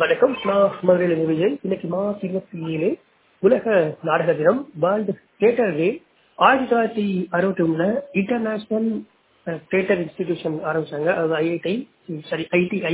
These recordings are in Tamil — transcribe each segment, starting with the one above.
வணக்கம் நான் மதுரையில் விஜய் இன்னைக்கு மார்ச் இருபத்தி ஏழு உலக நாடக தினம் வேர்ல்டு தியேட்டர் டே ஆயிரத்தி தொள்ளாயிரத்தி அறுபத்தி ஒண்ணுல இன்டர்நேஷனல் தியேட்டர் இன்ஸ்டிடியூஷன் ஆரம்பிச்சாங்க அது ஐஐடி சாரி ஐடிஐ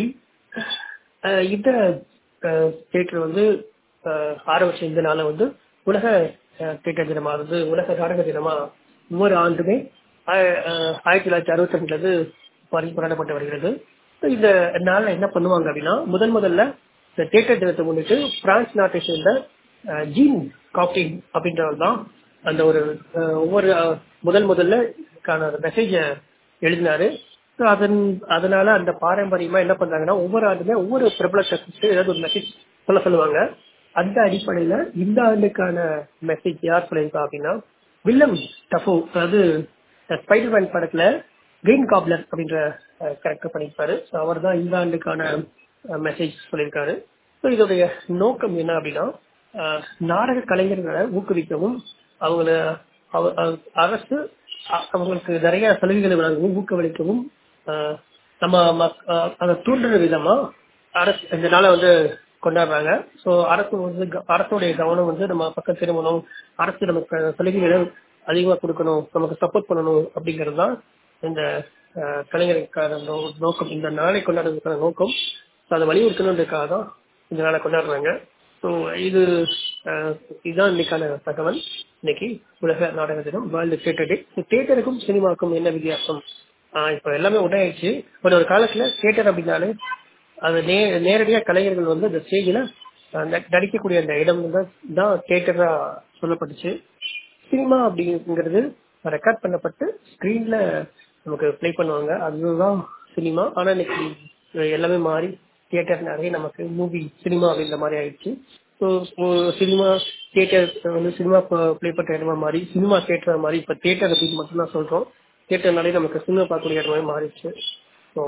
இந்த தியேட்டர் வந்து அஹ், ஆரம்பிச்ச இந்த நாளை வந்து உலக தியேட்டர் தினமா அதாவது உலக நாடக தினமா ஒவ்வொரு ஆண்டுமே ஆய- அஹ், ஆயிரத்தி தொள்ளாயிரத்தி அறுபத்தி ரெண்டுல இருந்து கொண்டாடப்பட்டு வருகிறது இந்த நாள்ல என்ன பண்ணுவாங்க அப்படின்னா முதன் முதல்ல இந்த தியேட்டர் தினத்தை முன்னிட்டு பிரான்ஸ் நாட்டை சேர்ந்த அஹ், ஜீன் காப்டின் அப்படின்றவர் தான் அந்த ஒரு அஹ், ஒவ்வொரு அஹ், முதல் முதல்ல மெசேஜ எழுதினாரு So, அதன் அதனால அந்த பாரம்பரியமா என்ன பண்றாங்கன்னா ஒவ்வொரு ஆண்டுமே ஒவ்வொரு பிரபல சக்திக்கு ஏதாவது ஒரு மெசேஜ் சொல்ல சொல்லுவாங்க அந்த அடிப்படையில இந்த ஆண்டுக்கான மெசேஜ் யார் சொல்லியிருக்கா அப்படின்னா வில்லம் டஃபோ அதாவது ஸ்பைடர்மேன் படத்துல கிரீன் காப்லர் அப்படின்ற கேரக்டர் பண்ணியிருப்பாரு ஸோ அவர் தான் இந்த ஆண்டுக்கான மெசேஜ் சொல்லியிருக்காரு ஸோ இதோடைய நோக்கம் என்ன அப்படின்னா அஹ், நாடக கலைஞர்களை ஊக்குவிக்கவும் அவங்கள அவ- அவ- அரசு அ- அவங்களுக்கு நிறைய சலுகைகளை வழங்கவும் ஊக்கமளிக்கவும் அஹ், நம்ம மக்- அஹ், அதை தூண்டுற விதமா அரசு இந்த நாளை வந்து கொண்டாடுறாங்க ஸோ அரசு வந்து க- அரசுடைய கவனம் வந்து நம்ம பக்கம் திரும்பணும் அரசு நமக்கு சலுகைகளை அதிகமாக கொடுக்கணும் நமக்கு சப்போர்ட் பண்ணணும் அப்படிங்கிறது தான் இந்த அஹ், கலைஞருக்கான நோ- நோக்கம் இந்த நாளை கொண்டாடுறதுக்கான நோக்கம் ஸோ அதை வலியுறுத்தணுன்றதுக்காக தான் இந்த நாளை கொண்டாடுறாங்க ஸோ இது அஹ், இதுதான் இன்னைக்கான தகவல் இன்னைக்கு உலக நாடக தினம் வேர்ல்டு தியேட்டர் டே தியேட்டருக்கும் சினிமாவுக்கும் என்ன வித்தியாசம் ஆஹ் இப்போ எல்லாமே உண்டாயிடுச்சு பட் ஒரு காலத்துல தியேட்டர் அப்படின்னாலே அது நே நேரடியா கலைஞர்கள் வந்து அந்த ஸ்டேஜில் நடிக்கக்கூடிய அந்த இடம் தான் தான் தியேட்டரா சொல்லப்பட்டுச்சு சினிமா அப்படிங்கிறது ரெக்கார்ட் பண்ணப்பட்டு ஸ்க்ரீன்ல நமக்கு ப்ளே பண்ணுவாங்க அதுதான் சினிமா ஆனா இன்னைக்கு எல்லாமே மாறி தியேட்டர் நிறைய நமக்கு மூவி சினிமா அப்படின்ற மாதிரி ஆயிடுச்சு ஸோ சினிமா தியேட்டர் வந்து சினிமா ப்ளே பண்ற இடமா மாறி சினிமா தியேட்டர் மாதிரி இப்போ தியேட்டர் அப்படின்னு மட்டும்தான் சொல்றோம் தியேட்டர்னாலே நமக்கு சினிமா பார்க்கக்கூடிய இடமே மாறிடுச்சு ஸோ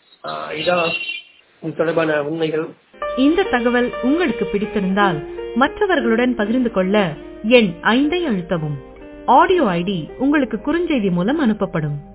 இதான் இது தொடர்பான உண்மைகள் இந்த தகவல் உங்களுக்கு பிடித்திருந்தால் மற்றவர்களுடன் பகிர்ந்து கொள்ள எண் ஐந்தை அழுத்தவும் ஆடியோ ஐடி உங்களுக்கு குறுஞ்செய்தி மூலம் அனுப்பப்படும்